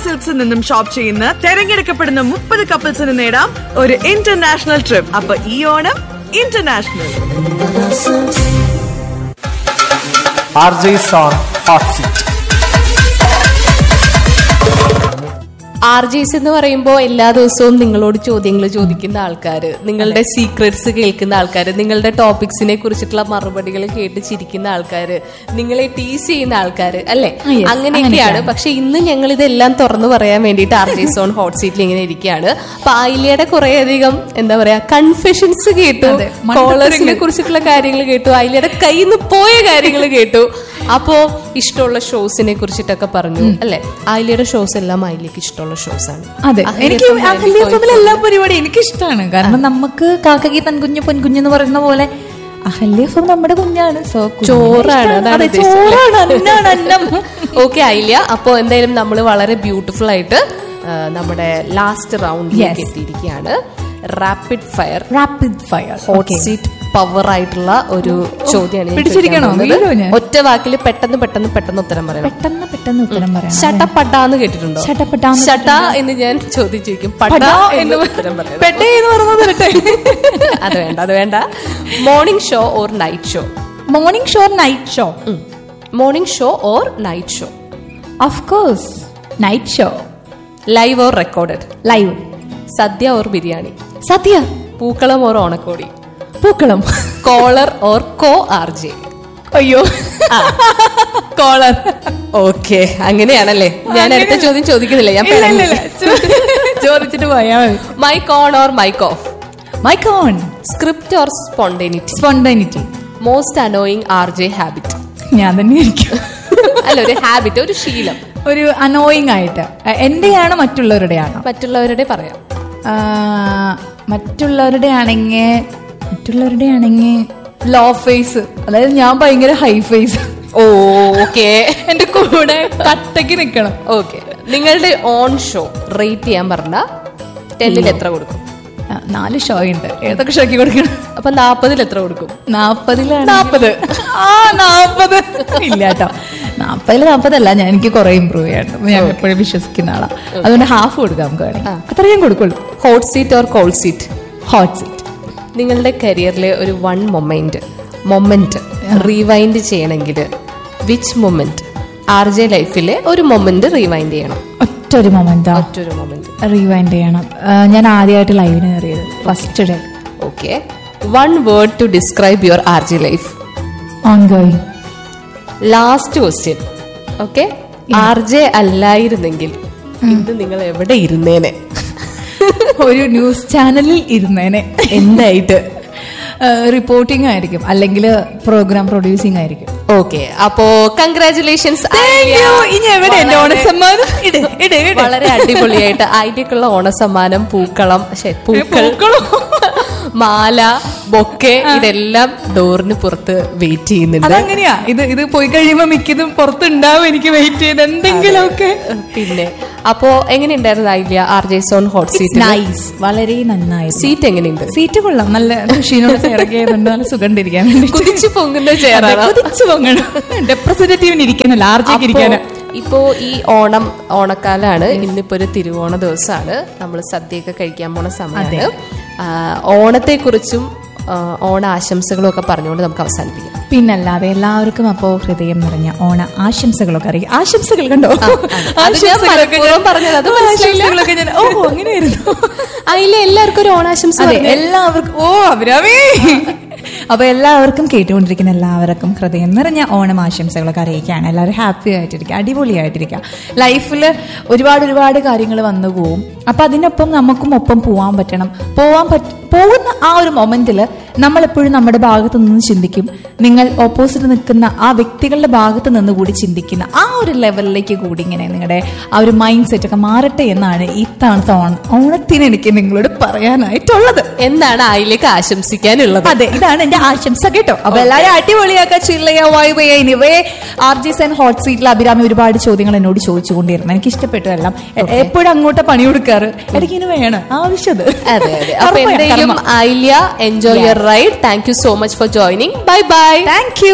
സിൽക്സിൽ നിന്നും ഷോപ്പ് ചെയ്യുന്ന തെരഞ്ഞെടുക്കപ്പെടുന്ന മുപ്പത് കപ്പിൾസിന് നേടാം ഒരു ഇന്റർനാഷണൽ ട്രിപ്പ് അപ്പൊ ഈ Onam international RJ's on Hot Seat. R J's എന്ന് പറയുമ്പോൾ എല്ലാ ദിവസവും നിങ്ങളോട് ചോദ്യങ്ങൾ ചോദിക്കുന്ന ആൾക്കാർ നിങ്ങളുടെ സീക്രട്സ് കേൾക്കുന്ന ആൾക്കാർ നിങ്ങളുടെ ടോപ്പിക്സിനെ കുറിച്ചിട്ടുള്ള മറുപടികൾ കേട്ട് ചിരിക്കുന്ന ആൾക്കാർ നിങ്ങളെ ടീസ് ചെയ്യുന്ന ആൾക്കാർ അല്ലെ yes, അങ്ങനെയൊക്കെയാണ് പക്ഷെ ഇന്ന് ഞങ്ങൾ ഇതെല്ലാം തുറന്നു പറയാൻ വേണ്ടിയിട്ട് ആർ ജെ സോൺ ഹോട്ട് സീറ്റിൽ ഇങ്ങനെ ഇരിക്കുകയാണ് അപ്പൊ ആയില്ലയുടെ കുറെ അധികം എന്താ പറയാ കൺഫെഷൻസ് കേട്ടു അതെ, മണ്ടത്തരങ്ങൾ. കോളേഴ്സിനെ കുറിച്ചിട്ടുള്ള കാര്യങ്ങൾ കേട്ടു ആയില്ലയുടെ കയ്യിൽ നിന്ന് പോയ കാര്യങ്ങൾ കേട്ടു അപ്പോ ഇഷ്ടമുള്ള ഷോസിനെ കുറിച്ചിട്ടൊക്കെ പറഞ്ഞു അല്ലെ ആയില്ലയുടെ ഷോസ് എല്ലാം ആയില്ലേക്ക് ഇഷ്ടമുള്ള ഷോസ് ആണ് അതെ അഹല്യ എനിക്ക് FM അഹല്യ എഫിലെ എല്ലാ പരിപാടിയും എനിക്കിഷ്ടമാണ് കാരണം നമുക്ക് കാക്കകി തൻകുഞ്ഞ് പൊൻകുഞ്ഞ് എന്ന് പറയുന്ന പോലെ അഹല്യ എഫ് നമ്മുടെ കുഞ്ഞാണ് സോ കുഞ്ഞിനെ ചോറാണ്, ഇഷ്ടമാണ്. അതാണ് അതെ, ഉദ്ദേശിച്ചത്. ചോറാണ് അന്നാണ് അന്നം ഓക്കെ ആയില്ല അപ്പോ എന്തായാലും നമ്മൾ വളരെ ബ്യൂട്ടിഫുൾ ആയിട്ട് ആ, നമ്മുടെ ലാസ്റ്റ് റൗണ്ടിലേക്ക് Yes. എത്തിയിരിക്കുകയാണ് rapid fire rapid fire hot seat power ആയിട്ടുള്ള ഒരു ചോദ്യമാണ് ഞാൻ പിടിച്ചിരിക്കണോ? ചോദിക്കാൻ പോകുന്നത്. വീഴോ ഞാൻ? ഒറ്റ വാക്കിൽ പെട്ടെന്ന് പെട്ടെന്ന് പെട്ടെന്ന് ഉത്തരം പറയണം പെട്ടെന്ന് പെട്ടെന്ന് ഉത്തരം പറയാം ഷട്ടപ്പട്ടാന്ന് കേട്ടിട്ടുണ്ടോ ഷട്ടപ്പട്ടാന്ന് ഷട്ട എന്ന് ഞാൻ ചോദിച്ചിരിക്കും പട്ട പടാ എന്ന് എന്ന് ഉത്തരം പറയണം പെട്ടേ എന്ന് പറയുന്നത് കേട്ടെ അത് വേണ്ട അത് വേണ്ട morning show or night show morning show night show morning show or night show of course night show live or recorded live sadya or biryani sadya pookalam or onakodi pookalam caller or co R J അയ്യോ കോളർ ഓക്കെ അങ്ങനെയാണല്ലേ ഞാൻ അടുത്ത ചോദ്യം ചോദിക്കുന്നില്ല ഞാൻ ഇല്ല, ഇല്ല, ഇല്ല. ചോ- ചോദിച്ചിട്ട് പോയാ മതി mike on or mike off mike on script or spontaneity spontaneity most annoying R J habit ഞാൻ തന്നെ ആയിരിക്കും അല്ല ഒരു ഹാബിറ്റ് ഒരു ശീലം ഒരു അനോയിങ് ആയിട്ട് അഹ് എന്റെയാണോ മറ്റുള്ളവരുടെയാണോ മറ്റുള്ളവരുടെ പറയാം ആ, മറ്റുള്ളവരുടെ ആണെങ്കിൽ മറ്റുള്ളവരുടെ ആണെങ്കിൽ ലോ ഫേസ് അതായത് ഞാൻ ഭയങ്കര ഹൈ ഫേസ് ഓ ഓക്കെ എന്റെ കൂടെ കട്ടക്ക് നിക്കണം ഓക്കെ നിങ്ങളുടെ ഓൺ ഷോ റേറ്റ് ചെയ്യാൻ പറഞ്ഞ ടെന്നിൽ എത്ര കൊടുക്കും ആ, നാല് ഷോ ഉണ്ട് ഏതൊക്കെ ഷോക്ക് കൊടുക്കണം അപ്പൊ നാപ്പതിൽ എത്ര കൊടുക്കും നാപ്പതിലാണ് നാപ്പത്. ആ നാപ്പത് ഇല്ല കേട്ടോ നാപ്പതില് നാപ്പതല്ല ഞാൻ എനിക്ക് കുറെ ഇമ്പ്രൂവ് ചെയ്യണം ഞാൻ എപ്പോഴും വിശ്വസിക്കുന്ന ആളാ അതുകൊണ്ട് ഹാഫ് കൊടുക്കാം നമുക്ക് വേണമെങ്കിൽ അത്ര ഞാൻ കൊടുക്കുള്ളൂ hot seat or cold seat hot seat നിങ്ങളുടെ കരിയറിലെ ഒരു വൺ മൊമെന്റ് മൊമെന്റ് റീവൈൻഡ് ചെയ്യണമെങ്കിൽ വിച്ച് മൊമെന്റ് ആർ ജെ ലൈഫിലെ ഒരു മൊമെന്റ് റീവൈൻഡ് ചെയ്യണം ഒറ്റ ഒരു മൊമെന്റാ മറ്റൊരു മൊമെന്റ് റീവൈൻഡ് ചെയ്യണം ആ, ഞാൻ ആദ്യമായിട്ട് ലൈവിന് കയറിയത് first day okay one word to describe your R J life ongoing last question okay R J അല്ലായിരുന്നെങ്കിൽ ഇന്ന് നിങ്ങൾ എവിടെ ഇരുന്നേനെ ഒരു ന്യൂസ് ചാനലിൽ ഇരുന്നേനെ എന്തായിട്ട് റിപ്പോർട്ടിംഗ് ആയിരിക്കും അല്ലെങ്കിൽ പ്രോഗ്രാം പ്രൊഡ്യൂസിംഗ് ആയിരിക്കും ഓക്കെ അപ്പോ കൺഗ്രാചുലേഷൻസ് ഇനി എവിടെ എന്റെ ഓണസമ്മാനം ഇട് ഇട് ഇട് വളരെ അടിപൊളിയായിട്ട് അതിലേക്കുള്ള ഓണസമ്മാനം പൂക്കളം ശ്ശെ, പൂക്കൾ മാല ബൊക്കെ ഇതെല്ലാം ഡോറിന് പുറത്ത് വെയിറ്റ് ചെയ്യുന്നുണ്ട് അതങ്ങനെയാ ഇത് ഇത് പോയി കഴിയുമ്പോ മിക്കതും പുറത്തുണ്ടാവും എനിക്ക് വെയിറ്റ് ചെയ്ത് എന്തെങ്കിലുമൊക്കെ പിന്നെ അപ്പോ എങ്ങനെയുണ്ടായിരുന്നു idea R J zone hot seat nice വളരെ നന്നായി സീറ്റ് എങ്ങനെയുണ്ട് സീറ്റ് കൊള്ളാം നല്ല ഋഷീനോട് ഇറങ്ങിയതുണ്ട് നല്ല സുഖണ്ടിരിക്കാൻ കുതിച്ചു പൊങ്ങുന്ന ചെയറാണ് കുതിച്ചു പോകണം റെപ്രസെന്റേറ്റീവിന് ഇരിക്കാനല്ല ആർജിക്ക് ഇരിക്കാനാ ഇപ്പോ ഈ ഓണം ഓണക്കാലാണ് ഇന്നിപ്പോ ഒരു തിരുവോണ ദിവസമാണ് നമ്മൾ സദ്യയൊക്കെ കഴിക്കാൻ പോണ സമയമാണ് ഓണത്തെ കുറിച്ചും ഓണ ആശംസകളും ഒക്കെ പറഞ്ഞുകൊണ്ട് നമുക്ക് അവസാനിപ്പിക്കാം പിന്നല്ലാതെ എല്ലാവർക്കും അപ്പോ ഹൃദയം നിറഞ്ഞ ഓണ ആശംസകളൊക്കെ അറിയാം ആശംസകൾ കണ്ടോ അത് ഞാൻ മനഃപൂർവ്വം പറഞ്ഞത്, അത് മനസ്സിലായില്ല. ആശംസകളൊക്കെ ഞാൻ ഓ അങ്ങനെയായിരുന്നു അതിലെ എല്ലാവർക്കും ഒരു ഓണാശംസ അതെ പറഞ്ഞേ. എല്ലാവർക്കും ഓ അഭിരാമേ അപ്പൊ എല്ലാവർക്കും കേട്ടുകൊണ്ടിരിക്കുന്ന എല്ലാവർക്കും ഹൃദയം നിറഞ്ഞ ഓണം ആശംസകളൊക്കെ അറിയിക്കുകയാണ് എല്ലാവരും ഹാപ്പി ആയിട്ടിരിക്കുക അടിപൊളിയായിട്ടിരിക്കുക ലൈഫിൽ ഒരുപാട് ഒരുപാട് കാര്യങ്ങൾ വന്നു പോവും അപ്പൊ അതിനൊപ്പം നമുക്കും ഒപ്പം പോവാൻ പറ്റണം പോവാൻ പറ്റ പോകുന്ന ആ ഒരു മൊമെന്റിൽ നമ്മളെപ്പോഴും നമ്മുടെ ഭാഗത്ത് നിന്ന് ചിന്തിക്കും നിങ്ങൾ ഓപ്പോസിറ്റ് നിൽക്കുന്ന ആ വ്യക്തികളുടെ ഭാഗത്ത് നിന്ന് കൂടി ചിന്തിക്കുന്ന ആ ഒരു ലെവലിലേക്ക് കൂടി ഇങ്ങനെ നിങ്ങളുടെ ആ ഒരു മൈൻഡ് സെറ്റ് ഒക്കെ മാറട്ടെ എന്നാണ് ഈ തവണത്തെ ഓണം ഓണത്തിന് എനിക്ക് നിങ്ങളോട് പറയാനായിട്ടുള്ളത് എന്താണ് അതിലേക്ക് ആശംസിക്കാനുള്ളത് അതെ ഇതാണ് എന്റെ ആശംസ കേട്ടോ അപ്പൊ എല്ലാരും അടിപൊളിയാക്കുക ചില്ലയ vibe anyway R J zone hot സീറ്റിൽ അഭിരാമി ഒരുപാട് ചോദ്യങ്ങൾ എന്നോട് ചോദിച്ചുകൊണ്ടിരുന്നു എനിക്ക് ഇഷ്ടപ്പെട്ടു എല്ലാം എ- എപ്പോഴും അങ്ങോട്ട് പണി കൊടുക്കാറ് എനിക്ക് ഇനി വേണം ആവശ്യം അതെ അതെ അപ്പൊ എന്തായാലും ഐല്യ enjoy your ride thank you so much for joining bye bye thank U